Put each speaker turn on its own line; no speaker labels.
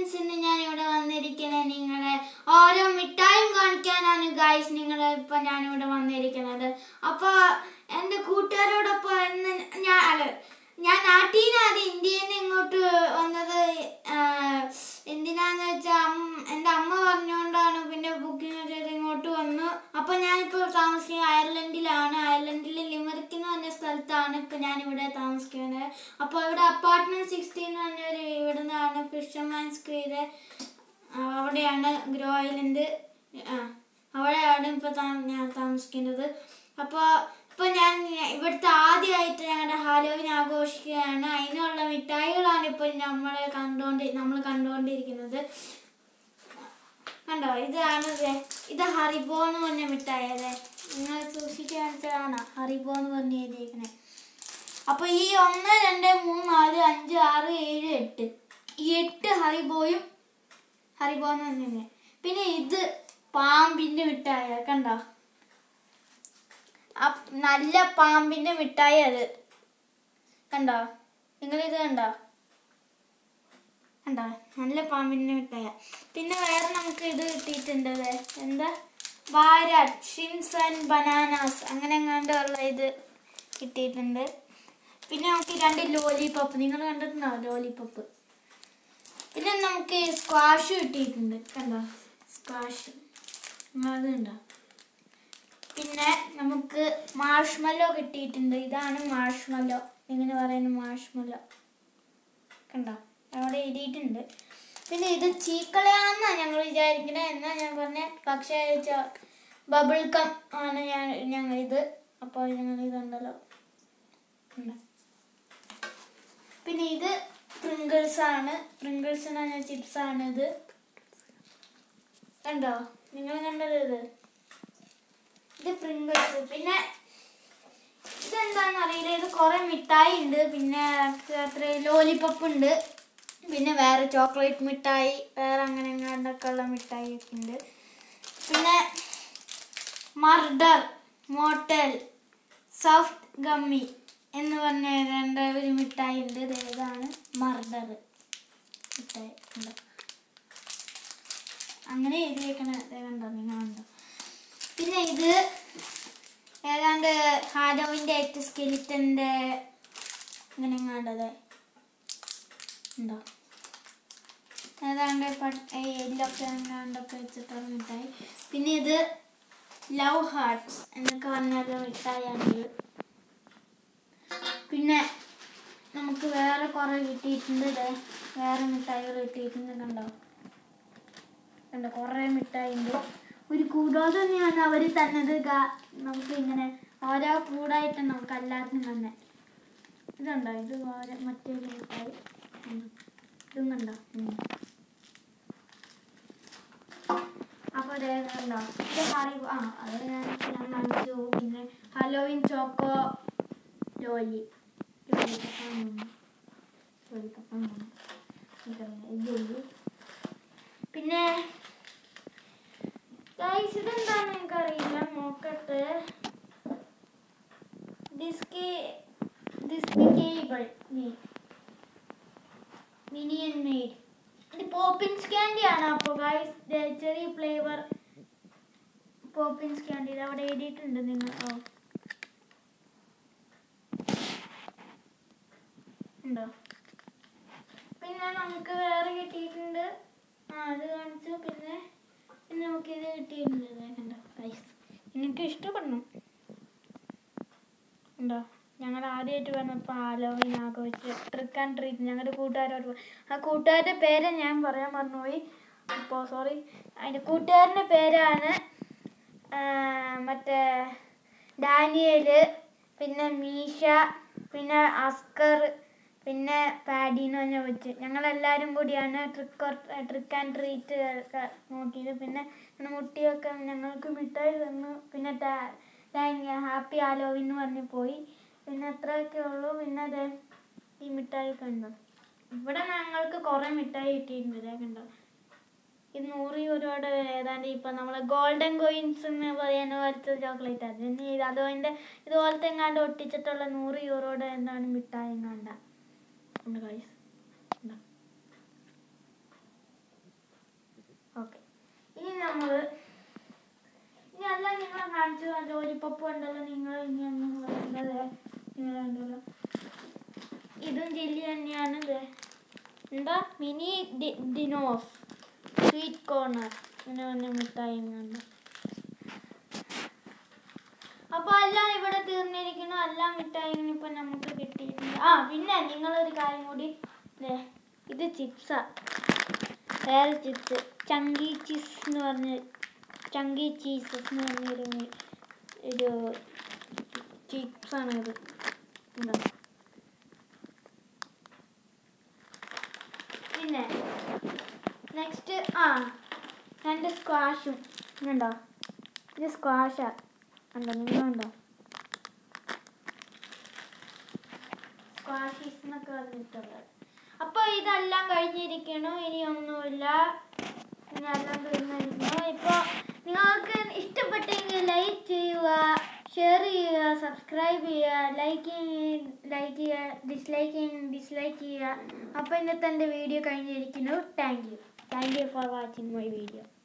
Friends ഇന്ന് ഞാൻ ഇവിടെ വന്നിരിക്കുന്നത് നിങ്ങളെ ഓരോ മിഠായും കാണിക്കാനാണ് ഗായ്സ് നിങ്ങളെ ഇപ്പൊ ഞാൻ ഇവിടെ വന്നിരിക്കുന്നത് അപ്പൊ എന്റെ കൂട്ടുകാരോടൊപ്പം ഇന്ന് ഞാൻ അല്ല ഞാൻ നാട്ടിൽ നിന്ന് അത് ഇന്ത്യയിൽ നിന്ന് ഇങ്ങോട്ട് വന്നത് ആ, എന്തിനാന്ന് വെച്ചാൽ എൻ്റെ അമ്മ പറഞ്ഞുകൊണ്ടാണ് പിന്നെ ബുക്കിംഗ് ചെയ്ത് ഇങ്ങോട്ട് വന്നു അപ്പോൾ ഞാനിപ്പോൾ താമസിക്കുന്നത് അയർലൻഡിലാണ് അയർലൻഡിൽ ലിമറിക്ക് എന്ന് പറഞ്ഞ സ്ഥലത്താണ് ഇപ്പോൾ ഞാനിവിടെ താമസിക്കുന്നത് അപ്പോൾ ഇവിടെ അപ്പാർട്ട്മെന്റ് സിക്സ്റ്റീൻ എന്ന് പറഞ്ഞൊരു ഇവിടെ നിന്നാണ് ഫിഷർമാൻസ് ക്രീഡ് അവിടെയാണ് ഗ്രോ ഐലൻഡ് ആ അവിടെയാണ് ഇപ്പോൾ ഞാൻ താമസിക്കുന്നത് അപ്പോൾ ഇപ്പോൾ ഞാൻ ഇവിടുത്തെ ആദ്യമായിട്ട് ഞങ്ങളുടെ ഹാലോവിൻ ആഘോഷിക്കുകയാണ് അതിനുള്ള മിഠായികളാണ് ഇപ്പോൾ നമ്മൾ കണ്ടുകൊണ്ട് നമ്മൾ കണ്ടുകൊണ്ടിരിക്കുന്നത് കണ്ടോ ഇതാണ് ദേ, ഇത് ഹറിബോ എന്ന് പറഞ്ഞ മിഠായി അല്ലേ നിങ്ങൾ സൂക്ഷിച്ച് കാണിച്ചതാണ് ഹറിബോ എന്ന് പറഞ്ഞ് എഴുതിയിരിക്കണേ അപ്പൊ ഈ ഒന്ന് രണ്ട് മൂന്ന് നാല് അഞ്ച് ആറ് ഏഴ് എട്ട് ഈ എട്ട് ഹറിബോയും ഹറിബോ എന്ന് പറഞ്ഞില്ലേ പിന്നെ ഇത് പാമ്പിന്റെ മിഠായി കണ്ടോ ആ നല്ല പാമ്പിന്റെ മിഠായി അത് കണ്ടോ നിങ്ങൾ ഇത് കണ്ടോ കണ്ടോ നല്ല പാമ്പിന്റെ മിഠായ പിന്നെ വേറെ നമുക്ക് ഇത് കിട്ടിയിട്ടുണ്ട് ദേ. എന്താ വാരാട്ട് ഷിംസ് ആൻഡ് ബനാനാസ് അങ്ങനെ എങ്ങാണ്ട് ഉള്ള ഇത് കിട്ടിയിട്ടുണ്ട് പിന്നെ നമുക്ക് രണ്ട് ലോലിപോപ്പ് നിങ്ങൾ കണ്ടിട്ടുണ്ടോ ലോലിപോപ്പ് പിന്നെ നമുക്ക് സ്ക്വാഷ് കിട്ടിയിട്ടുണ്ട് കണ്ടോ സ്ക്വാഷ് അത് കണ്ടോ പിന്നെ നമുക്ക് മാഷ്മല്ലോ കിട്ടിയിട്ടുണ്ട് ഇതാണ് മാഷ്മല്ലോ എങ്ങനെ പറയുന്നു മാഷ്മല്ലോ കണ്ടോ അവിടെ എഴുതിയിട്ടുണ്ട് പിന്നെ ഇത് ചീക്കളയാന്നാ ഞങ്ങൾ വിചാരിക്കണേ എന്നാ ഞാൻ പറഞ്ഞ പക്ഷേ ബബിൾ കം ആണ് ഞാൻ ഞങ്ങൾ ഇത് അപ്പോൾ ഞങ്ങൾ ഇതുണ്ടല്ലോ ഉണ്ട്. പിന്നെ ഇത് പ്രിങ്കിൾസ് ആണ് പ്രിങ്കിൾസ് എന്ന് പറഞ്ഞ ചിപ്സ് ആണ് ഇത് കണ്ടോ നിങ്ങൾ കണ്ടല്ലോ ഇത് ഇത് പ്രിങ്കിൾസ് പിന്നെ ഇതെന്താന്ന് അറിയില്ല ഇത് കുറെ മിഠായി ഉണ്ട് പിന്നെ അത്ര ലോലിപോപ്പ് ഉണ്ട് പിന്നെ വേറെ ചോക്ലേറ്റ് മിഠായി വേറെ അങ്ങനെ എങ്ങാണ്ടൊക്കെ ഉള്ള മിഠായി ഒക്കെ ഉണ്ട് പിന്നെ മർഡർ മോട്ടൽ സോഫ്റ്റ് ഗമ്മി എന്ന് പറഞ്ഞ രണ്ട് ഒരു മിഠായി ഉണ്ട് ഇത് ഏതാണ് മർഡർ മിഠായി ഉണ്ട് അങ്ങനെ എഴുതിയേക്കണ കണ്ടോ നിങ്ങളുണ്ടോ പിന്നെ ഇത് ഏതാണ്ട് ഹാലോവിൻ്റെ ആയിട്ട് സ്കെലിറ്റൻ്റെ ഇങ്ങനെ എങ്ങാണ്ടത് ഉണ്ടോ ഏതാണ്ട് എല്ലൊക്കെ എങ്ങാണ്ടൊക്കെ വെച്ചിട്ടുള്ള മിഠായി പിന്നെ ഇത് ലവ് ഹാർട്ട്സ് എന്നൊക്കെ പറഞ്ഞൊരു മിഠായിയാണിത് പിന്നെ നമുക്ക് വേറെ കുറേ കിട്ടിയിട്ടുണ്ട് ദേ വേറെ മിഠായികൾ കിട്ടിയിട്ടുണ്ട് കണ്ടോ കണ്ടോ കുറേ മിഠായി ഉണ്ട് ഒരു കൂടാതെ തന്നെയാണ് അവർ തന്നത് ഗാ- നമുക്ക് ഇങ്ങനെ ഓരോ കൂടായിട്ട് നമുക്ക് എല്ലാത്തിനും തന്നെ ഇതുണ്ടോ ഇത് ഓരോ മറ്റൊരു മിഠായി ഉം. ഇതും കണ്ടോ ഉം. അപ്പോൾ ദേ കണ്ടോ ഇത് ഹറി ആ അത് ഞാൻ ഞാൻ കാണിച്ചു പിന്നെ Halloween choco lolly lolly lolly ഇത് പിന്നെ ഗൈസ് ഇതെന്താന്ന് എനിക്കറിയില്ല നോക്കട്ടെ ഡിസ്കി ഡിസ്കിബിൾ മിനിയൻ മെയ്ഡ് ഇത് പോപ്പിൻസ് ക്യാൻഡി ആണ് അപ്പോൾ ഗൈസ് ചെറിയ ഫ്ലേവർ പോപ്പിൻസ് ക്യാൻഡി ഇത് അവിടെ എഴുതിയിട്ടുണ്ട് നിങ്ങൾ ഓ ഉണ്ടോ പിന്നെ നമുക്ക് വേറെ കിട്ടിയിട്ടുണ്ട് ആ അത് കാണിച്ചു പിന്നെ പിന്നെ നമുക്ക് ഇത് കിട്ടിയിട്ടുണ്ട് ദേ കണ്ടോ ഗൈസ് നിങ്ങൾക്ക് ഇഷ്ടപ്പെടണം ഉണ്ടോ ഞങ്ങൾ ആദ്യമായിട്ട് വന്നപ്പോൾ ആലോചന ആഘോഷിച്ച് ട്രിക്ക് ആൻഡ് ട്രീറ്റ് ഞങ്ങളുടെ കൂട്ടുകാരോട് പോയി. ആ കൂട്ടുകാരുടെ പേര് ഞാൻ പറയാൻ മറന്നുപോയി അപ്പോൾ സോറി അതിൻ്റെ കൂട്ടുകാരൻ്റെ പേരാണ് ആ, മറ്റേ ഡാനിയല് പിന്നെ മീഷ പിന്നെ അസ്കർ പിന്നെ പാഡി എന്ന് പറഞ്ഞ വെച്ച് ഞങ്ങളെല്ലാവരും കൂടിയാണ് ട്രിക്ക് ട്രിക്ക് ആൻഡ് ട്രീറ്റ് ഒക്കെ നോക്കിയത് പിന്നെ പിന്നെ മുട്ടിയൊക്കെ ഞങ്ങൾക്ക് മിഠായി തന്നു പിന്നെ ഹാപ്പി ആലോവിൻ എന്ന് പറഞ്ഞ് പോയി പിന്നെ അത്രയൊക്കെ ഉള്ളൂ പിന്നെ അതെ ഈ മിഠായി കണ്ടു ഇവിടെ ഞങ്ങൾക്ക് കുറേ മിഠായി കിട്ടിയിട്ടുണ്ട് ഇതേ കണ്ടോ ഇത് നൂറ് യൂരോയുടെ ഏതാണ്ട് ഇപ്പം നമ്മൾ ഗോൾഡൻ കോയിൻസ് എന്ന് പറയുന്ന പോലത്തെ ചോക്ലേറ്റ് അത് പിന്നെ ഇത് അതുകൊണ്ട് ഇതുപോലത്തെ എങ്ങാണ്ട് ഒട്ടിച്ചിട്ടുള്ള നൂറ് യൂറോയുടെ എന്താണ് മിഠായി എങ്ങാണ്ട ഉണ്ട് guys. ഇതാ. ഷോപ്പ് ഉണ്ടല്ലോ നിങ്ങൾ ഇനിയൊന്നും പറയുന്നത് നിങ്ങൾ കണ്ടല്ലോ ഇതും ജില്ലി തന്നെയാണ് ഇത് എന്താ മിനി ഡി ഡിനോസ് സ്വീറ്റ് കോർണർ ഇങ്ങനെ പറഞ്ഞ മിഠായി കണ്ടു അപ്പോൾ എല്ലാം ഇവിടെ തീർന്നിരിക്കുന്നു എല്ലാ മിഠായിയും ഇപ്പം നമുക്ക് കിട്ടിയിട്ടുണ്ട് ആ പിന്നെ നിങ്ങളൊരു കാര്യം കൂടി ദേ, ഇത് ചിപ്സാ വേറെ ചിപ്സ് ചങ്കി ചീസ് എന്ന് പറഞ്ഞ ചങ്കി ചീസ് എന്ന് പറഞ്ഞൊരു മി- ഒരു ചിപ്സാണ് ഇത് എന്താ പിന്നെ നെക്സ്റ്റ് ആ രണ്ട് സ്ക്വാഷും ഉണ്ടോ ഇത് സ്ക്വാഷാ ഉണ്ടോ നിങ്ങളുണ്ടോ സ്ക്വാഷീസ് എന്നൊക്കെ പറഞ്ഞിട്ടുള്ളത് അപ്പോൾ ഇതെല്ലാം കഴിഞ്ഞിരിക്കണു ഇനി ഒന്നുമില്ല ഇനി എല്ലാം തീർന്നിരിക്കുന്നു ഇപ്പോൾ നിങ്ങൾക്ക് ഇഷ്ടപ്പെട്ടെങ്കിൽ ലൈക്ക് ചെയ്യുക ഷെയർ ചെയ്യുക സബ്സ്ക്രൈബ് ചെയ്യുക ലൈക്ക് ലൈക്ക് ചെയ്യുക ഡിസ്ലൈക്ക് ചെയ്യുക ഡിസ്ലൈക്ക് ചെയ്യുക അപ്പോൾ ഇന്നത്തെ എൻ്റെ വീഡിയോ കഴിഞ്ഞിരിക്കുന്നു thank you thank you for watching my video